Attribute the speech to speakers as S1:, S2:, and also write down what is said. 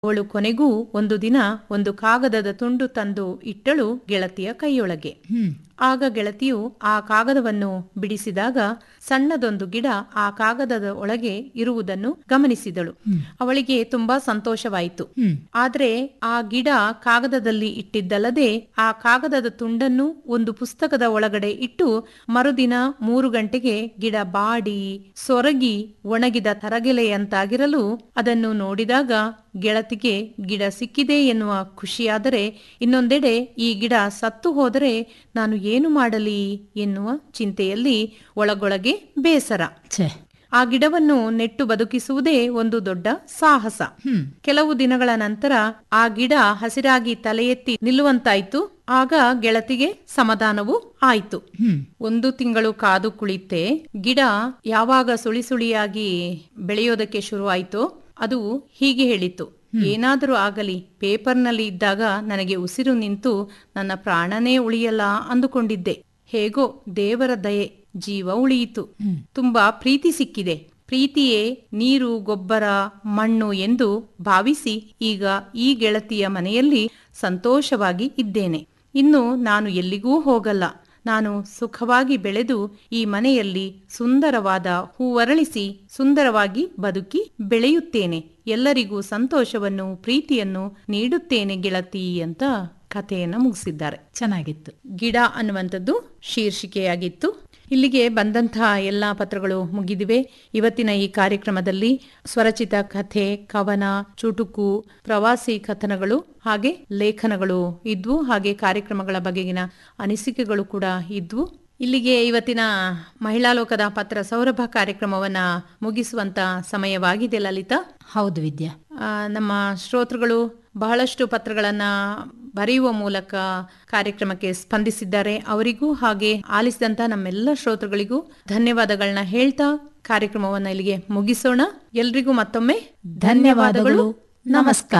S1: ಅವಳು ಕೊನೆಗೂ ಒಂದು ದಿನ ಒಂದು ಕಾಗದದ ತುಂಡು ತಂದು ಇಟ್ಟಳು ಗೆಳತಿಯ ಕೈಯೊಳಗೆ
S2: ಹ್ಮ್
S1: ಆಗ ಗೆಳತಿಯು ಆ ಕಾಗದವನ್ನು ಬಿಡಿಸಿದಾಗ ಸಣ್ಣದೊಂದು ಗಿಡ ಆ ಕಾಗದದ ಒಳಗೆ ಇರುವುದನ್ನು ಗಮನಿಸಿದಳು ಅವಳಿಗೆ ತುಂಬಾ ಸಂತೋಷವಾಯಿತು
S2: ಹ್ಮ್
S1: ಆದ್ರೆ ಆ ಗಿಡ ಕಾಗದದಲ್ಲಿ ಇಟ್ಟಿದ್ದಲ್ಲದೆ ಆ ಕಾಗದದ ತುಂಡನ್ನು ಒಂದು ಪುಸ್ತಕದ ಒಳಗಡೆ ಇಟ್ಟು ಮರುದಿನ ಮೂರು ಗಂಟೆಗೆ ಗಿಡ ಬಾಡಿ ಸೊರಗಿ ಒಣಗಿದ ತರಗೆಲೆಯಂತಾಗಿರಲು ಅದನ್ನು ನೋಡಿದಾಗ ಗೆಳತಿಗೆ ಗಿಡ ಸಿಕ್ಕಿದೆ ಎನ್ನುವ ಖುಷಿಯಾದರೆ ಇನ್ನೊಂದೆಡೆ ಈ ಗಿಡ ಸತ್ತು ಹೋದರೆ ನಾನು ಏನು ಮಾಡಲಿ ಎನ್ನುವ ಚಿಂತೆಯಲ್ಲಿ ಒಳಗೊಳಗೆ ಬೇಸರ
S2: ಛೇ
S1: ಆ ಗಿಡವನ್ನು ನೆಟ್ಟು ಬದುಕಿಸುವುದೇ ಒಂದು ದೊಡ್ಡ ಸಾಹಸ
S2: ಹ್ಮ್
S1: ಕೆಲವು ದಿನಗಳ ನಂತರ ಆ ಗಿಡ ಹಸಿರಾಗಿ ತಲೆ ಎತ್ತಿ ನಿಲ್ಲುವಂತಾಯ್ತು ಆಗ ಗೆಳತಿಗೆ ಸಮಾಧಾನವೂ ಆಯ್ತು
S2: ಹ್ಮ್
S1: ಒಂದು ತಿಂಗಳು ಕಾದು ಕುಳಿತೆ ಗಿಡ ಯಾವಾಗ ಸುಳಿ ಸುಳಿಯಾಗಿ ಬೆಳೆಯೋದಕ್ಕೆ ಶುರುವಾಯಿತೋ ಅದು ಹೀಗೆ ಹೇಳಿತು ಏನಾದರೂ ಆಗಲಿ ಪೇಪರ್ನಲ್ಲಿ ಇದ್ದಾಗ ನನಗೆ ಉಸಿರು ನಿಂತು ನನ್ನ ಪ್ರಾಣನೇ ಉಳಿಯಲ್ಲ ಅಂದುಕೊಂಡಿದ್ದೆ ಹೇಗೋ ದೇವರ ದಯೆ ಜೀವ ಉಳಿಯಿತು ತುಂಬಾ ಪ್ರೀತಿ ಸಿಕ್ಕಿದೆ ಪ್ರೀತಿಯೇ ನೀರು ಗೊಬ್ಬರ ಮಣ್ಣು ಎಂದು ಭಾವಿಸಿ ಈಗ ಈ ಗೆಳತಿಯ ಮನೆಯಲ್ಲಿ ಸಂತೋಷವಾಗಿ ಇದ್ದೇನೆ ಇನ್ನು ನಾನು ಎಲ್ಲಿಗೂ ಹೋಗಲ್ಲ ನಾನು ಸುಖವಾಗಿ ಬೆಳೆದು ಈ ಮನೆಯಲ್ಲಿ ಸುಂದರವಾದ ಹೂವರಳಿಸಿ ಸುಂದರವಾಗಿ ಬದುಕಿ ಬೆಳೆಯುತ್ತೇನೆ ಎಲ್ಲರಿಗೂ ಸಂತೋಷವನ್ನು ಪ್ರೀತಿಯನ್ನು ನೀಡುತ್ತೇನೆ ಗೆಳತಿ ಅಂತ ಕಥೆಯನ್ನು ಮುಗಿಸಿದ್ದಾರೆ
S2: ಚೆನ್ನಾಗಿತ್ತು
S1: ಗಿಡ ಅನ್ನುವಂಥದ್ದು ಶೀರ್ಷಿಕೆಯಾಗಿತ್ತು ಇಲ್ಲಿಗೆ ಬಂದಂತಹ ಎಲ್ಲ ಪತ್ರಗಳು ಮುಗಿದಿವೆ ಇವತ್ತಿನ ಈ ಕಾರ್ಯಕ್ರಮದಲ್ಲಿ ಸ್ವರಚಿತ ಕಥೆ ಕವನ ಚುಟುಕು ಪ್ರವಾಸಿ ಕಥನಗಳು ಹಾಗೆ ಲೇಖನಗಳು ಇದ್ವು ಹಾಗೆ ಕಾರ್ಯಕ್ರಮಗಳ ಬಗೆಗಿನ ಅನಿಸಿಕೆಗಳು ಕೂಡ ಇದ್ವು ಇಲ್ಲಿಗೆ ಇವತ್ತಿನ ಮಹಿಳಾ ಲೋಕದ ಪತ್ರ ಸೌರಭ ಕಾರ್ಯಕ್ರಮವನ್ನ ಮುಗಿಸುವಂತ ಸಮಯವಾಗಿದೆ ಲಲಿತಾ
S2: ಹೌದು ವಿದ್ಯಾ
S1: ಆ, ನಮ್ಮ ಶ್ರೋತೃಗಳು ಬಹಳಷ್ಟು ಪತ್ರಗಳನ್ನ ಬರೆಯುವ ಮೂಲಕ ಕಾರ್ಯಕ್ರಮಕ್ಕೆ ಸ್ಪಂದಿಸಿದ್ದಾರೆ ಅವರಿಗೂ ಹಾಗೆ ಆಲಿಸಿದಂತ ನಮ್ಮೆಲ್ಲ ಶ್ರೋತೃಗಳಿಗೂ ಧನ್ಯವಾದಗಳನ್ನ ಹೇಳ್ತಾ ಕಾರ್ಯಕ್ರಮವನ್ನ ಇಲ್ಲಿಗೆ ಮುಗಿಸೋಣ ಎಲ್ರಿಗೂ ಮತ್ತೊಮ್ಮೆ ಧನ್ಯವಾದಗಳು
S2: ನಮಸ್ಕಾರ